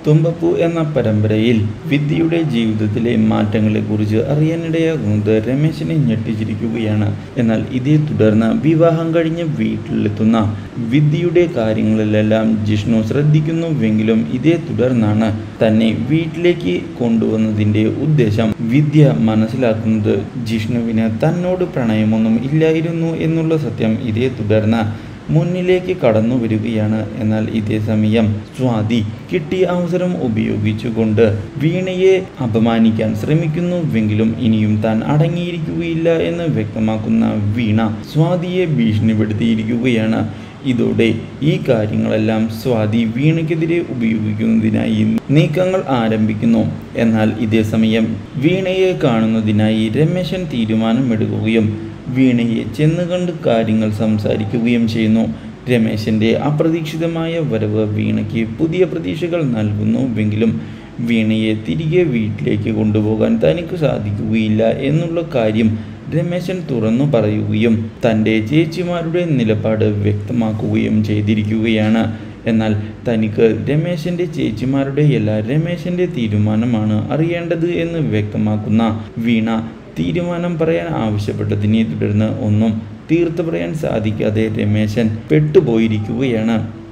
തുമ്പപ്പൂ എന്ന പരമ്പരയിൽ വിദ്യയുടെ ജീവിതത്തിലെ മാറ്റങ്ങളെക്കുറിച്ച് അറിയാനിടയാകുന്നത് രമേശിനെ ഞെട്ടിച്ചിരിക്കുകയാണ് എന്നാൽ ഇതേ തുടർന്ന് വിവാഹം കഴിഞ്ഞ് വീട്ടിലെത്തുന്ന വിദ്യയുടെ കാര്യങ്ങളിലെല്ലാം ജിഷ്ണു ശ്രദ്ധിക്കുന്നുവെങ്കിലും ഇതേ തുടർന്നാണ് തന്നെ വീട്ടിലേക്ക് കൊണ്ടുവന്നതിൻ്റെ ഉദ്ദേശം വിദ്യ മനസ്സിലാക്കുന്നത് ജിഷ്ണുവിന് തന്നോട് പ്രണയമൊന്നും ഇല്ലായിരുന്നു എന്നുള്ള സത്യം ഇതേ തുടർന്ന് മുന്നിലേക്ക് കടന്നു വരികയാണ് എന്നാൽ ഇതേ സമയം സ്വാതി കിട്ടിയ അവസരം ഉപയോഗിച്ചുകൊണ്ട് വീണയെ അപമാനിക്കാൻ ശ്രമിക്കുന്നുവെങ്കിലും ഇനിയും താൻ അടങ്ങിയിരിക്കുകയില്ല എന്ന് വ്യക്തമാക്കുന്ന വീണ സ്വാതിയെ ഭീഷണിപ്പെടുത്തിയിരിക്കുകയാണ് ഇതോടെ ഈ കാര്യങ്ങളെല്ലാം സ്വാതി വീണയ്ക്കെതിരെ ഉപയോഗിക്കുന്നതിനായി നീക്കങ്ങൾ ആരംഭിക്കുന്നു എന്നാൽ ഇതേ സമയം വീണയെ കാണുന്നതിനായി രമേശൻ തീരുമാനമെടുക്കുകയും വീണയെ ചെന്ന് കണ്ട് കാര്യങ്ങൾ സംസാരിക്കുകയും ചെയ്യുന്നു രമേശൻ്റെ അപ്രതീക്ഷിതമായ വരവ് വീണയ്ക്ക് പുതിയ പ്രതീക്ഷകൾ നൽകുന്നുവെങ്കിലും വീണയെ തിരികെ വീട്ടിലേക്ക് കൊണ്ടുപോകാൻ തനിക്ക് സാധിക്കുകയില്ല എന്നുള്ള കാര്യം രമേശൻ തുറന്നു പറയുകയും തൻ്റെ ചേച്ചിമാരുടെ നിലപാട് വ്യക്തമാക്കുകയും ചെയ്തിരിക്കുകയാണ് എന്നാൽ തനിക്ക് രമേശൻ്റെ ചേച്ചിമാരുടെയല്ല രമേശൻ്റെ തീരുമാനമാണ് അറിയേണ്ടത് എന്ന് വ്യക്തമാക്കുന്ന വീണ തീരുമാനം പറയാൻ ആവശ്യപ്പെട്ടതിനെ തുടർന്ന് ഒന്നും തീർത്തു പറയാൻ സാധിക്കാതെ രമേശൻ പെട്ടുപോയിരിക്കുകയാണ്